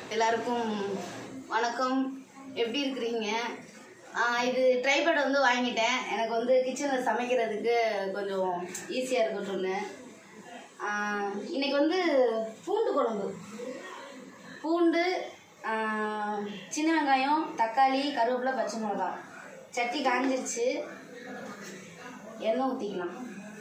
எல்லாருக்கும் வணக்கம் எப்படி இருக்கிறீங்க ஆஹ் இது ட்ரைபேட் வந்து வாங்கிட்டேன் எனக்கு வந்து கிச்சனில் சமைக்கிறதுக்கு கொஞ்சம் ஈஸியாக இருக்கட்டும்னு ஆஹ் இன்னைக்கு வந்து பூண்டு குழம்பு பூண்டு ஆஹ் சின்ன வெங்காயம் தக்காளி கருவேப்பிலை பச்சை மிளகா சட்டி காஞ்சிருச்சு எண்ணெய் ஊற்றிக்கலாம்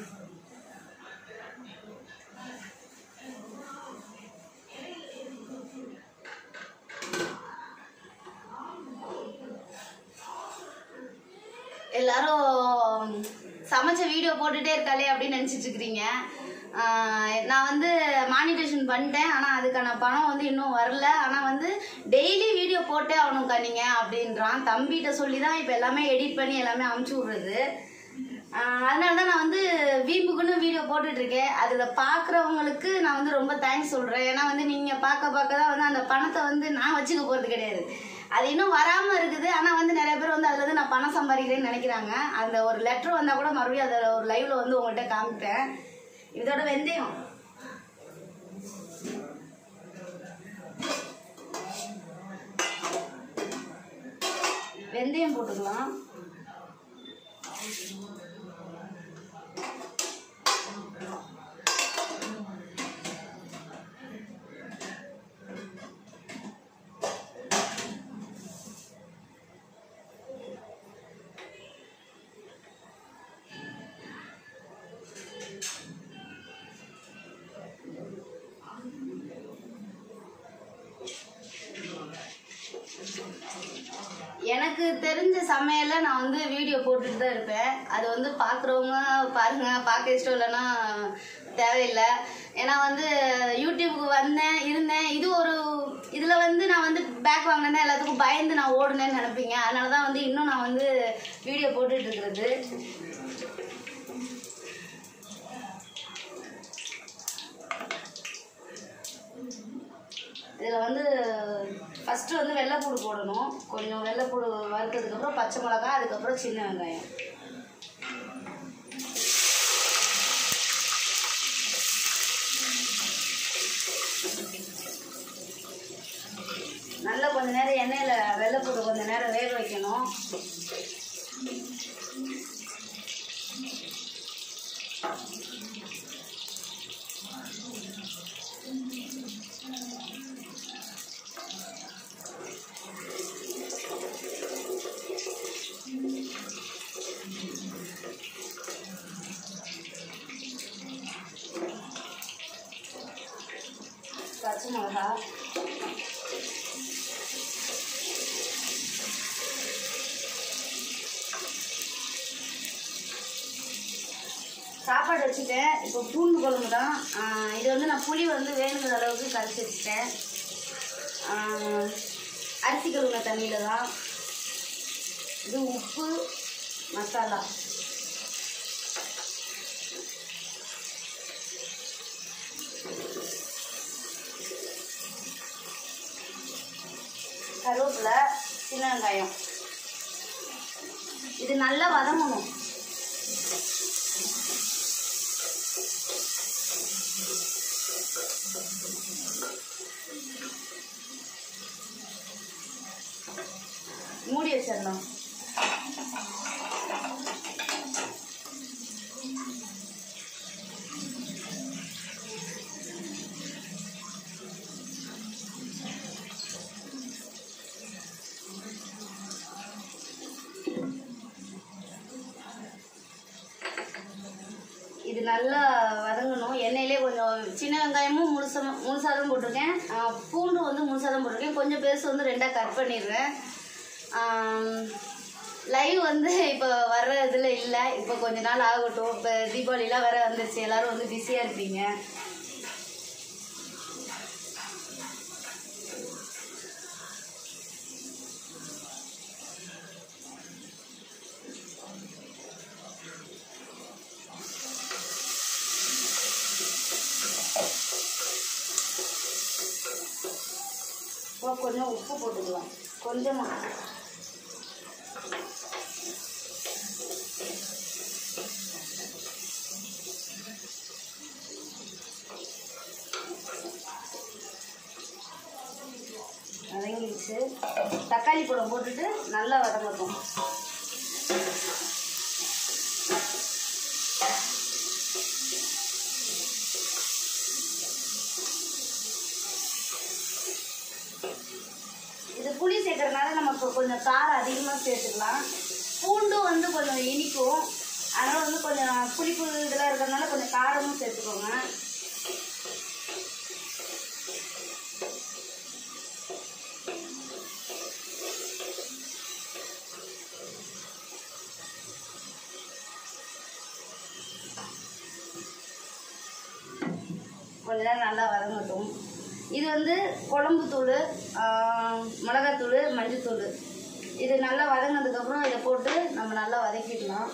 எல்லாரும் சமைச்ச வீடியோ போட்டுட்டே இருக்காளே அப்படின்னு நினச்சிட்டு இருக்கிறீங்க ஆஹ் நான் வந்து மானிட்டேஷன் பண்ணிட்டேன் ஆனால் அதுக்கான பணம் வந்து இன்னும் வரல ஆனால் வந்து டெய்லி வீடியோ போட்டே ஆகணும் கண்ணிங்க அப்படின்றான் தம்பிகிட்ட சொல்லி தான் இப்போ எல்லாமே எடிட் பண்ணி எல்லாமே அமுச்சு விட்றது அதனால தான் நான் வந்து வீம்புக்குன்னு வீடியோ போட்டுட்டு இருக்கேன் அதில் பார்க்குறவங்களுக்கு நான் வந்து ரொம்ப தேங்க்ஸ் சொல்கிறேன் ஏன்னா வந்து நீங்கள் பார்க்க பார்க்க தான் வந்து அந்த பணத்தை வந்து நான் வச்சுக்க போகிறது கிடையாது அது இன்னும் வராமல் இருக்குது ஆனால் வந்து நிறைய பேர் வந்து அதில் வந்து நான் பணம் சம்பாதிக்கிறேன்னு நினைக்கிறாங்க அந்த ஒரு லெட்டர் வந்தால் கூட மறுபடியும் அதில் ஒரு லைவில் வந்து உங்கள்கிட்ட காமிப்பேன் இதோட வெந்தயம் வெந்தயம் போட்டுக்கலாம் எனக்கு தெரிஞ்ச சமையல்ல நான் வந்து வீடியோ போட்டுட்டு தான் இருப்பேன் அது வந்து பார்க்குறவங்க பாருங்க பார்க்க இஷ்டம் இல்லைன்னா தேவையில்லை ஏன்னா வந்து யூடியூபுக்கு வந்தேன் இருந்தேன் இது ஒரு இதில் வந்து நான் வந்து பேக் வாங்கினேன் எல்லாத்துக்கும் பயந்து நான் ஓடுனேன்னு நினைப்பீங்க அதனால தான் வந்து இன்னும் நான் வந்து வீடியோ போட்டுட்டு இருக்கிறது இதில் வந்து ஃபஸ்ட்டு வந்து வெள்ளைப்பூடு போடணும் கொஞ்சம் வெள்ளைப்பூடு வறுத்ததுக்கப்புறம் பச்சை மிளகா அதுக்கப்புறம் சின்ன வெங்காயம் நல்லா கொஞ்ச நேரம் எண்ணெயில் வெள்ளைப்பூடு கொஞ்ச நேரம் வேக வைக்கணும் பச்சை மிளகா சாப்பாடு வச்சுட்டேன் இப்போ பூண்டு குழம்பு தான் ஆஹ் இது வந்து நான் புளி வந்து வேணுங்கிற அளவுக்கு கரைச்சி வச்சுட்டேன் ஆஹ் அரிசி கழுவுன தண்ணியில் தான் இது உப்பு மசாலா கருவேப்பிலை சின்ன வெங்காயம் இது நல்லா வதங்கணும் மூடி வச்சிடலாம் இது நல்லா வதங்கணும் எண்ணெயிலே கொஞ்சம் சின்ன வெங்காயமும் முழுசாக முழுசாக தான் போட்டிருக்கேன் ஆ, பூண்டு வந்து முழுசாக தான் போட்டிருக்கேன் கொஞ்சம் பெருசு வந்து ரெண்டாக கட் பண்ணிடுறேன் லைவ் வந்து இப்போ வர்ற இதில் இல்லை இப்போ கொஞ்ச நாள் ஆகட்டும் இப்போ தீபாவளிலாம் வேற வந்துருச்சு எல்லாரும் வந்து பிஸியாக இருப்பீங்க இப்போ கொஞ்சம் உப்பு போட்டுக்கலாம் கொஞ்சமாக வதங்கிடுச்சு தக்காளி பழம் போட்டுட்டு நல்லா வதங்கட்டும் இது புளி சேர்க்கறதுனால நமக்கு கொஞ்சம் காரம் அதிகமாக சேர்த்துக்கலாம் பூண்டும் வந்து கொஞ்சம் இனிக்கும் அதனால் வந்து கொஞ்சம் புளிப்பு இதெல்லாம் இருக்கிறதுனால கொஞ்சம் காரமும் சேர்த்துக்கோங்க கொஞ்ச நேரம் நல்லா வதங்கட்டும் இது வந்து குழம்பு தூள் மிளகாத்தூள் மஞ்சத்தூள் இது நல்லா வதங்கினதுக்கப்புறம் இதை போட்டு நம்ம நல்லா வதக்கிடலாம்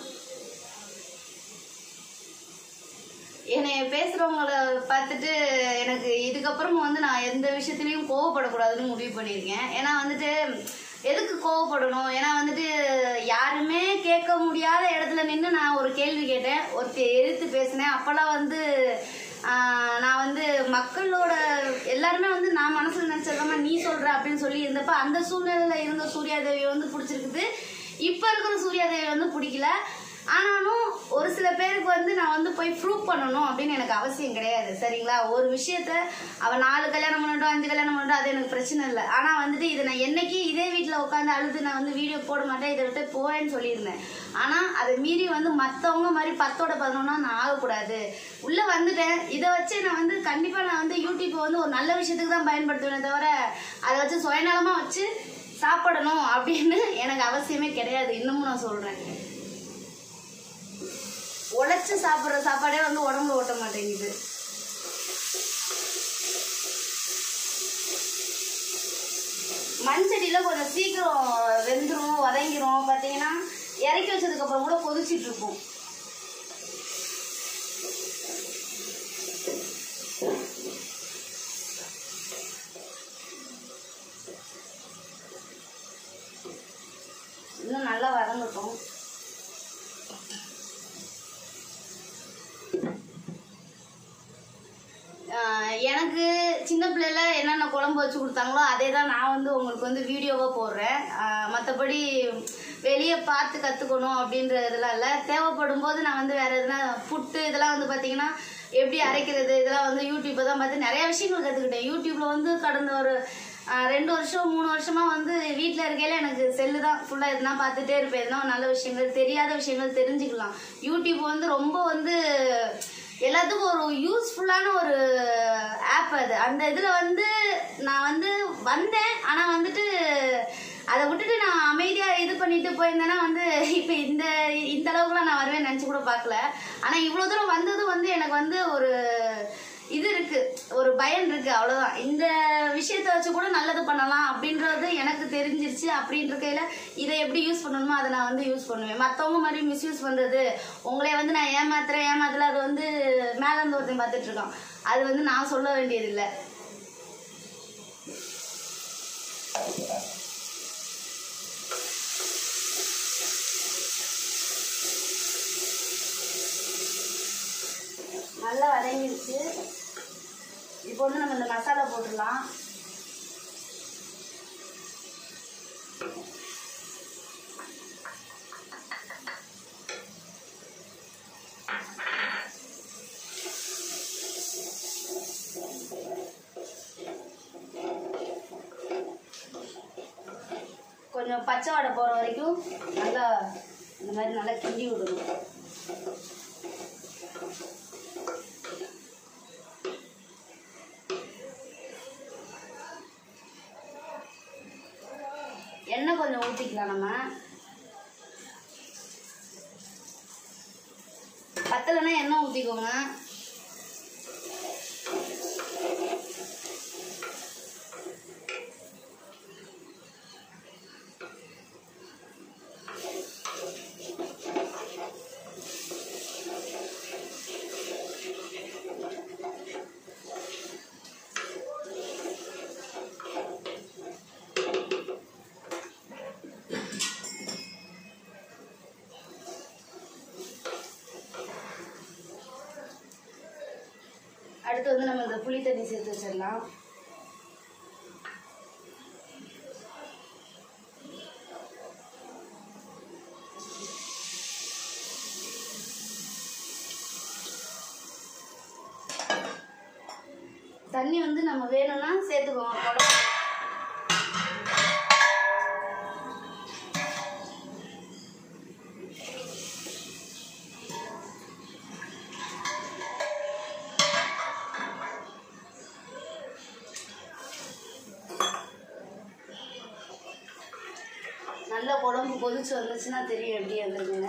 என்னை பேசுகிறவங்கள பார்த்துட்டு எனக்கு இதுக்கப்புறம் வந்து நான் எந்த விஷயத்துலையும் கோவப்படக்கூடாதுன்னு முடிவு பண்ணியிருக்கேன் ஏன்னா வந்துட்டு எதுக்கு கோவப்படணும் ஏன்னா வந்துட்டு யாருமே கேட்க முடியாத இடத்துல நின்று நான் ஒரு கேள்வி கேட்டேன் ஒருத்தி எதிர்த்து பேசினேன் அப்போல்லாம் வந்து ஆஹ், நான் வந்து மக்களோட எல்லாருமே வந்து நான் மனசில் நினச்சதாம நீ சொல்கிற அப்படின்னு சொல்லி இருந்தப்ப அந்த சூழ்நிலையில் இருந்த சூர்யாதேவி வந்து பிடிச்சிருக்குது இப்போ இருக்கிற சூர்யாதேவி வந்து பிடிக்கல ஆனாலும் ஒரு சில பேருக்கு வந்து நான் வந்து போய் ப்ரூவ் பண்ணணும் அப்படின்னு எனக்கு அவசியம் கிடையாது சரிங்களா ஒரு விஷயத்த அவள் நாலு கல்யாணம் பண்ணட்டும் அஞ்சு கல்யாணம் பண்ணட்டும் அது எனக்கு பிரச்சனை இல்லை ஆனால் வந்துட்டு இதை நான் என்னைக்கு இதே வீட்டில் உட்காந்து அழுது நான் வந்து வீடியோ போட மாட்டேன் இதை விட்டு போறேன்னு சொல்லியிருந்தேன் ஆனால் அதை மீறி வந்து மற்றவங்க மாதிரி பத்தோட பதினொன்னா நான் ஆகக்கூடாது உள்ளே வந்துட்டேன் இதை வச்சு நான் வந்து கண்டிப்பாக நான் வந்து யூடியூப்பை வந்து ஒரு நல்ல விஷயத்துக்கு தான் பயன்படுத்துவேனே தவிர அதை வச்சு சுயநலமாக வச்சு சாப்பிடணும் அப்படின்னு எனக்கு அவசியமே கிடையாது இன்னமும் நான் சொல்கிறேன் உழைச்சு சாப்பிட்ற சாப்பாடே வந்து உடம்புல ஓட்ட மாட்டேங்குது மண் செடியில் கொஞ்சம் சீக்கிரம் வெந்துரும் வதங்கிரும் பார்த்தீங்கன்னா இறக்கி வச்சதுக்கு அப்புறம் கூட கொதிச்சிட்டு இருக்கும் இன்னும் நல்லா வதங்கட்டும் ஆஹ் எனக்கு சின்ன பிள்ளையில என்னென்ன குழம்பு வச்சு கொடுத்தாங்களோ அதே தான் நான் வந்து உங்களுக்கு வந்து வீடியோவாக போடுறேன் மற்றபடி வெளியே பார்த்து கற்றுக்கணும் அப்படின்றதுலாம் இல்லை தேவைப்படும் போது நான் வந்து வேறு எதுனா புட்டு இதெல்லாம் வந்து பார்த்தீங்கன்னா எப்படி அரைக்கிறது இதெல்லாம் வந்து யூடியூப்பை தான் பார்த்து நிறைய விஷயங்கள் கற்றுக்கிட்டேன் யூடியூப்பில் வந்து கடந்த ஒரு ஆஹ் ரெண்டு வருஷம் மூணு வருஷமாக வந்து வீட்டில் இருக்கையில எனக்கு செல்லு தான் ஃபுல்லாக எதுனா பார்த்துட்டே இருப்பேன் எதுனா நல்ல விஷயங்கள் தெரியாத விஷயங்கள் தெரிஞ்சுக்கலாம் யூடியூப் வந்து ரொம்ப வந்து எல்லாத்துக்கும் ஒரு யூஸ்ஃபுல்லான ஒரு ஆப் அது அந்த இதில் வந்து நான் வந்து வந்தேன் ஆனால் வந்துட்டு அதை விட்டுட்டு நான் அமைதியாக இது பண்ணிட்டு போயிருந்தேன்னா வந்து இப்போ இந்த இந்த அளவுக்குலாம் நான் வருவேன் நினச்சி கூட பார்க்கல ஆனால் இவ்வளோ தூரம் வந்ததும் வந்து எனக்கு வந்து ஒரு இது இருக்கு ஒரு பயன் இருக்கு அவ்வளவுதான் இந்த விஷயத்த வச்சு கூட நல்லது பண்ணலாம் அப்படின்றது எனக்கு தெரிஞ்சிருச்சு அப்படின்ற இருக்கையில இதை எப்படி யூஸ் பண்ணணுமோ அதை நான் வந்து யூஸ் பண்ணுவேன் மற்றவங்க மாதிரி மிஸ்யூஸ் பண்றது உங்களே வந்து நான் ஏமாத்துறேன் ஏமாத்தல அது வந்து மேல இருந்து ஒருத்தன் பார்த்துட்டு இருக்கான் அது வந்து நான் சொல்ல வேண்டியது இல்லை நல்லா வதங்கிடுச்சு இப்போ வந்து நம்ம இந்த மசாலா போட்டுடலாம் கொஞ்சம் பச்சை வடை போகிற வரைக்கும் நல்லா இந்த மாதிரி நல்லா கிண்டி விடணும் எண்ணெய் கொஞ்சம் ஊற்றிக்கலாம் நம்ம பத்தலைன்னா எண்ணெய் ஊற்றிக்கோங்க அடுத்து வந்து நம்ம இந்த புளி தண்ணி சேர்த்து வச்சிடலாம் தண்ணி வந்து நம்ம வேணும்னா சேர்த்துக்குவோம் குழம்பு நல்ல குழம்பு கொதிச்சு வந்துச்சுன்னா தெரியும் எப்படி வந்திருக்குங்க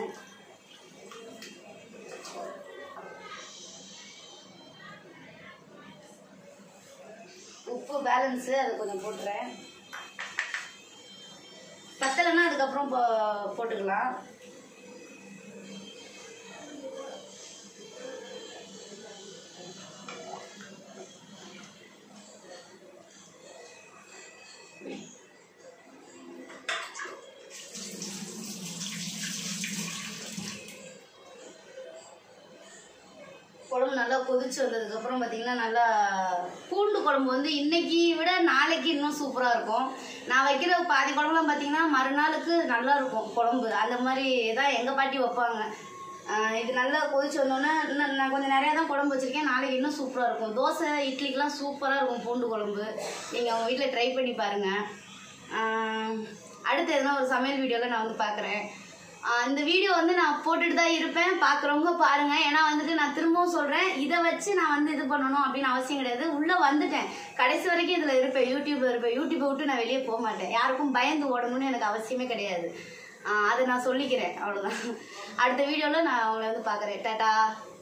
உப்பு பேலன்ஸு அது கொஞ்சம் போட்டுறேன் பத்தலைன்னா அதுக்கப்புறம் போ- போட்டுக்கலாம் குழம்பு நல்லா கொதிச்சு வந்ததுக்கப்புறம் பார்த்தீங்கன்னா நல்லா பூண்டு குழம்பு வந்து இன்னைக்கு விட நாளைக்கு இன்னும் சூப்பராக இருக்கும் நான் வைக்கிற பாதி குழம்புலாம் பார்த்தீங்கன்னா மறுநாளுக்கு நல்லா இருக்கும் குழம்பு அந்த மாதிரி தான் எங்கள் பாட்டி வைப்பாங்க ஆஹ் இது நல்லா கொதிச்சு வந்தோன்னே இன்னும் நான் கொஞ்சம் நிறையா தான் குழம்பு வச்சுருக்கேன் நாளைக்கு இன்னும் சூப்பராக இருக்கும் தோசை இட்லிக்கெலாம் சூப்பராக இருக்கும் பூண்டு குழம்பு நீங்கள் அவங்க வீட்டில் ட்ரை பண்ணி பாருங்கள் ஆஹ் அடுத்து எதுனா ஒரு சமையல் வீடியோவில் நான் வந்து பார்க்குறேன் ஆஹ் இந்த வீடியோ வந்து நான் போட்டுட்டு தான் இருப்பேன் பார்க்குறவங்க பாருங்க ஏன்னா வந்துட்டு நான் திரும்பவும் சொல்கிறேன் இதை வச்சு நான் வந்து இது பண்ணணும் அப்படின்னு அவசியம் கிடையாது உள்ளே வந்துட்டேன் கடைசி வரைக்கும் இதில் இருப்பேன் யூடியூப்ல இருப்பேன் யூடியூப்பை விட்டு நான் வெளியே போக மாட்டேன் யாருக்கும் பயந்து ஓடணும்னு எனக்கு அவசியமே கிடையாது ஆஹ் அதை நான் சொல்லிக்கிறேன் அவ்வளோதான் அடுத்த வீடியோவில் நான் உங்களை வந்து பார்க்குறேன் டாட்டா